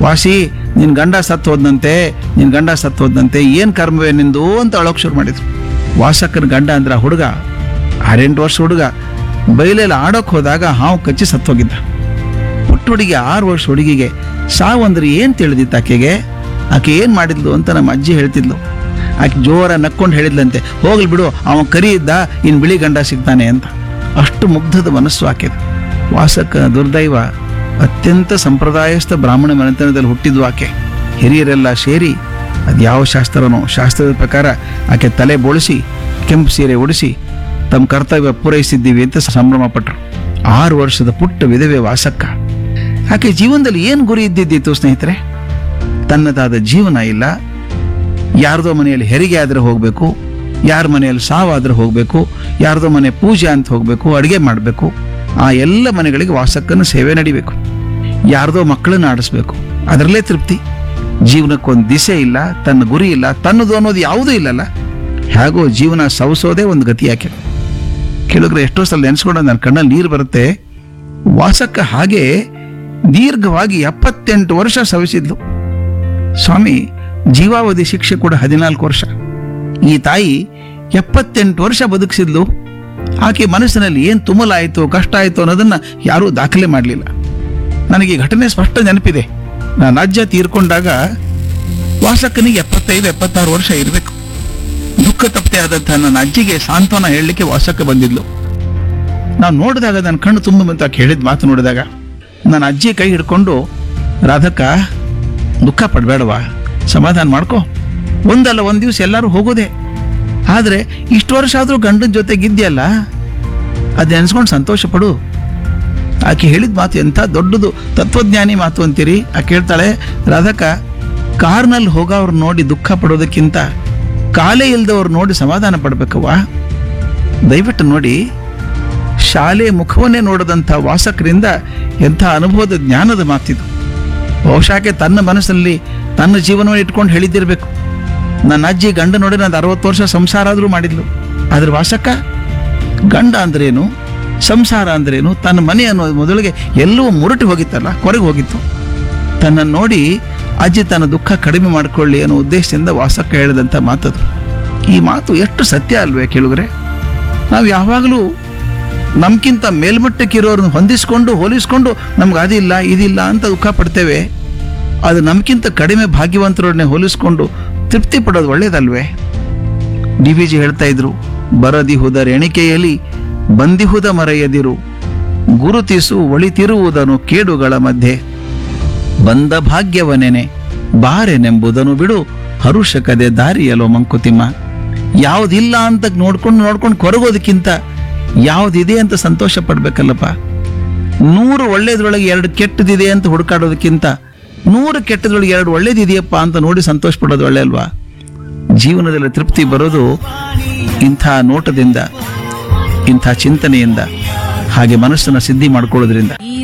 ವಾಸಿ ನಿನ್ ಗಂಡ ಸತ್ತು ಹೋದ್ನಂತೆ ನಿನ್ ಗಂಡ ಸತ್ತು ಹೋದ್ನಂತೆ ಏನ್ ಕರ್ಮವೇ ನಿಂದು ಅಂತ ಅಳೋಕ್ ಶುರು ಮಾಡಿದ್ರು ವಾಸಕ್ಕನ ಗಂಡ ಅಂದ್ರ ಹುಡುಗ ಆರೆಂಟು ವರ್ಷ ಹುಡುಗ ಬೈಲೆಲ್ಲ ಆಡೋಕ್ ಹೋದಾಗ ಹಾವು ಕಚ್ಚಿ ಸತ್ತೋಗಿದ್ದ ಪುಟ್ಟ ಹುಡುಗಿ ಆರು ವರ್ಷ ಹುಡುಗಿಗೆ ಸಾವು ಅಂದ್ರೆ ಏನ್ ತಿಳಿದಿತ್ತು ಆಕೆಗೆ ಆಕೆ ಏನ್ ಮಾಡಿದ್ಲು ಅಂತ ನಮ್ಮ ಅಜ್ಜಿ ಹೇಳ್ತಿದ್ಲು ಆಕೆ ಜೋರ ನಕ್ಕೊಂಡು ಹೇಳಿದ್ಲಂತೆ ಹೋಗ್ಲಿ ಬಿಡು ಅವನ್ ಕರಿ ಇದ್ದ ಇನ್ ಬಿಳಿ ಗಂಡ ಸಿಗ್ತಾನೆ ಅಂತ ಅಷ್ಟು ಮುಗ್ಧದ ಮನಸ್ಸು ಆಕೆದು ವಾಸಕ್ಕ ದುರ್ದೈವ ಅತ್ಯಂತ ಸಂಪ್ರದಾಯಸ್ಥ ಬ್ರಾಹ್ಮಣ ಮನೆತನದಲ್ಲಿ ಹುಟ್ಟಿದ್ವು ಆಕೆ ಹಿರಿಯರೆಲ್ಲ ಸೇರಿ ಅದ್ಯಾವ ಶಾಸ್ತ್ರನೋ ಶಾಸ್ತ್ರದ ಪ್ರಕಾರ ಆಕೆ ತಲೆ ಬೋಳಿಸಿ ಕೆಂಪು ಸೀರೆ ಉಡಿಸಿ ತಮ್ಮ ಕರ್ತವ್ಯ ಪೂರೈಸಿದ್ದೀವಿ ಅಂತ ಸಂಭ್ರಮ ಪಟ್ರು ಆರು ವರ್ಷದ ಪುಟ್ಟ ವಿಧವೆ ವಾಸಕ್ಕ ಆಕೆ ಜೀವನದಲ್ಲಿ ಏನು ಗುರಿ ಇದ್ದಿದ್ದಿತ್ತು ಸ್ನೇಹಿತರೆ ತನ್ನದಾದ ಜೀವನ ಇಲ್ಲ ಯಾರ್ದೋ ಮನೆಯಲ್ಲಿ ಹೆರಿಗೆ ಆದ್ರೆ ಹೋಗಬೇಕು ಯಾರ ಮನೆಯಲ್ಲಿ ಸಾವಾದ್ರೆ ಹೋಗಬೇಕು ಯಾರ್ದೋ ಮನೆ ಪೂಜೆ ಅಂತ ಹೋಗಬೇಕು ಅಡುಗೆ ಮಾಡಬೇಕು ಆ ಎಲ್ಲ ಮನೆಗಳಿಗೆ ವಾಸಕ್ಕನ ಸೇವೆ ನಡಿಬೇಕು ಯಾರ್ದೋ ಮಕ್ಕಳನ್ನ ಆಡಿಸ್ಬೇಕು ಅದರಲ್ಲೇ ತೃಪ್ತಿ ಜೀವನಕ್ಕೊಂದು ದಿಸೆ ಇಲ್ಲ ತನ್ನ ಗುರಿ ಇಲ್ಲ ತನ್ನದು ಅನ್ನೋದು ಯಾವುದೂ ಇಲ್ಲಲ್ಲ ಹೇಗೋ ಜೀವನ ಸವಸೋದೇ ಒಂದು ಗತಿ ಯಾಕೆ ಕೆಲವ್ರು ಎಷ್ಟೋ ಸಲ ನೆನೆಸ್ಕೊಂಡು ನನ್ನ ಕಣ್ಣಲ್ಲಿ ನೀರು ಬರುತ್ತೆ ವಾಸಕ್ಕ ಹಾಗೆ ದೀರ್ಘವಾಗಿ ಎಪ್ಪತ್ತೆಂಟು ವರ್ಷ ಸವಿಸಿದ್ಲು ಸ್ವಾಮಿ ಜೀವಾವಧಿ ಶಿಕ್ಷೆ ಕೂಡ ಹದಿನಾಲ್ಕು ವರ್ಷ ಈ ತಾಯಿ ಎಪ್ಪತ್ತೆಂಟು ವರ್ಷ ಬದುಕಿಸಿದ್ಲು ಆಕೆ ಮನಸ್ಸಿನಲ್ಲಿ ಏನು ತುಮಲಾಯಿತು ಕಷ್ಟ ಆಯಿತು ಅನ್ನೋದನ್ನ ಯಾರೂ ದಾಖಲೆ ಮಾಡಲಿಲ್ಲ ನನಗೆ ಈ ಘಟನೆ ಸ್ಪಷ್ಟ ನೆನಪಿದೆ ನಾನು ಅಜ್ಜ ತೀರ್ಕೊಂಡಾಗ ವಾಸಕ್ಕನಿಗೆ ಎಪ್ಪತ್ತೈದು ಎಪ್ಪತ್ತಾರು ವರ್ಷ ಇರಬೇಕು ದುಃಖ ತಪ್ಪದೆ ಆದಂಥ ನನ್ನ ಅಜ್ಜಿಗೆ ಸಾಂತ್ವನ ಹೇಳಲಿಕ್ಕೆ ವಾಸಕ್ಕ ಬಂದಿದ್ಲು ನಾವು ನೋಡಿದಾಗ ನನ್ನ ಕಣ್ಣು ತುಂಬ ಬಂತು ಆಕೆ ಹೇಳಿದ ಮಾತು ನೋಡಿದಾಗ ನನ್ನ ಅಜ್ಜಿ ಕೈ ಹಿಡ್ಕೊಂಡು ರಾಧಕ್ಕ ದುಃಖ ಪಡಬೇಡವಾ ಸಮಾಧಾನ ಮಾಡ್ಕೋ ಒಂದಲ್ಲ ಒಂದು ದಿವಸ ಎಲ್ಲರೂ ಹೋಗೋದೆ ಆದರೆ ಇಷ್ಟು ವರ್ಷ ಆದರೂ ಗಂಡನ ಜೊತೆಗಿದ್ಯಲ್ಲ ಅದು ನೆನೆಸ್ಕೊಂಡು ಸಂತೋಷ ಪಡು ಆಕೆ ಹೇಳಿದ ಮಾತು ಎಂಥ ದೊಡ್ಡದು ತತ್ವಜ್ಞಾನಿ ಮಾತು ಅಂತೀರಿ ಆಕೆ ಹೇಳ್ತಾಳೆ ರಾಧಕ್ಕ ಕಾರ್ನಲ್ಲಿ ಹೋಗೋವ್ರು ನೋಡಿ ದುಃಖ ಪಡೋದಕ್ಕಿಂತ ಕಾಲೇ ಇಲ್ದವ್ರು ನೋಡಿ ಸಮಾಧಾನ ಪಡ್ಬೇಕವ್ವ ದಯವಿಟ್ಟು ನೋಡಿ ಶಾಲೆ ಮುಖವನ್ನೇ ನೋಡದಂಥ ವಾಸಕರಿಂದ ಎಂಥ ಅನುಭವದ ಜ್ಞಾನದ ಮಾತಿದು ಬಹುಶಃ ತನ್ನ ಮನಸ್ಸಲ್ಲಿ ತನ್ನ ಜೀವನವನ್ನು ಇಟ್ಕೊಂಡು ಹೇಳಿದ್ದಿರ್ಬೇಕು ನನ್ನ ಅಜ್ಜಿ ಗಂಡ ನೋಡಿ ನಾನು ಅರವತ್ತು ವರ್ಷ ಸಂಸಾರ ಆದರೂ ಮಾಡಿದ್ಲು ಆದ್ರೆ ವಾಸಕ್ಕ ಗಂಡ ಅಂದ್ರೇನು ಸಂಸಾರ ಅಂದ್ರೇನು ತನ್ನ ಮನೆ ಅನ್ನೋ ಮೊದಲಿಗೆ ಎಲ್ಲವೂ ಮುರುಟಿ ಹೋಗಿತ್ತಲ್ಲ ಕೊರಗೆ ಹೋಗಿತ್ತು ತನ್ನನ್ನು ನೋಡಿ ಅಜ್ಜಿ ತನ್ನ ದುಃಖ ಕಡಿಮೆ ಮಾಡಿಕೊಳ್ಳಿ ಅನ್ನೋ ಉದ್ದೇಶದಿಂದ ವಾಸಕ್ಕ ಹೇಳಿದಂಥ ಮಾತದು ಈ ಮಾತು ಎಷ್ಟು ಸತ್ಯ ಅಲ್ವೇ ಕೇಳುಗರೆ ನಾವು ಯಾವಾಗಲೂ ನಮ್ಗಿಂತ ಮೇಲ್ಮಟ್ಟಕ್ಕಿರೋರನ್ನ ಹೊಂದಿಸ್ಕೊಂಡು ಹೋಲಿಸ್ಕೊಂಡು ನಮ್ಗೆ ಅದಿಲ್ಲ ಇದಿಲ್ಲ ಅಂತ ದುಃಖ ಪಡ್ತೇವೆ ಅದು ನಮ್ಗಿಂತ ಕಡಿಮೆ ಭಾಗ್ಯವಂತರನ್ನೇ ಹೋಲಿಸ್ಕೊಂಡು ತೃಪ್ತಿ ಪಡೋದು ಒಳ್ಳೇದಲ್ವೇ ಡಿ ವಿ ಜಿ ಹೇಳ್ತಾ ಇದ್ರು ಬರದಿಹುದರ ಎಣಿಕೆಯಲ್ಲಿ ಬಂದಿಹುದ ಮರೆಯದಿರು ಗುರುತಿಸು ಒಳಿತಿರುವುದನ್ನು ಕೇಡುಗಳ ಮಧ್ಯೆ ಬಂದ ಭಾಗ್ಯವನೆನೆ ಬಾರೆನೆಂಬುದನ್ನು ಬಿಡು ಹರುಷಕದೆ ದಾರಿಯಲೋ ಮಂಕುತಿಮ್ಮ ಯಾವುದಿಲ್ಲ ಅಂತ ನೋಡ್ಕೊಂಡು ನೋಡ್ಕೊಂಡು ಕೊರಗೋದಕ್ಕಿಂತ ಯಾವುದಿದೆ ಅಂತ ಸಂತೋಷ ಪಡ್ಬೇಕಲ್ಲಪ್ಪ ನೂರು ಒಳ್ಳೇದ್ರೊಳಗೆ ಎರಡು ಕೆಟ್ಟದಿದೆ ಅಂತ ಹುಡುಕಾಡೋದಕ್ಕಿಂತ ನೂರು ಕೆಟ್ಟದ್ರೊಳಗೆ ಎರಡು ಒಳ್ಳೇದಿದೆಯಪ್ಪ ಅಂತ ನೋಡಿ ಸಂತೋಷ ಪಡೋದು ಒಳ್ಳೆ ಅಲ್ವಾ ಜೀವನದಲ್ಲಿ ತೃಪ್ತಿ ಬರೋದು ಇಂಥ ನೋಟದಿಂದ ಇಂಥ ಚಿಂತನೆಯಿಂದ ಹಾಗೆ ಮನಸ್ಸನ್ನು ಸಿದ್ಧಿ ಮಾಡ್ಕೊಳ್ಳೋದ್ರಿಂದ ಈ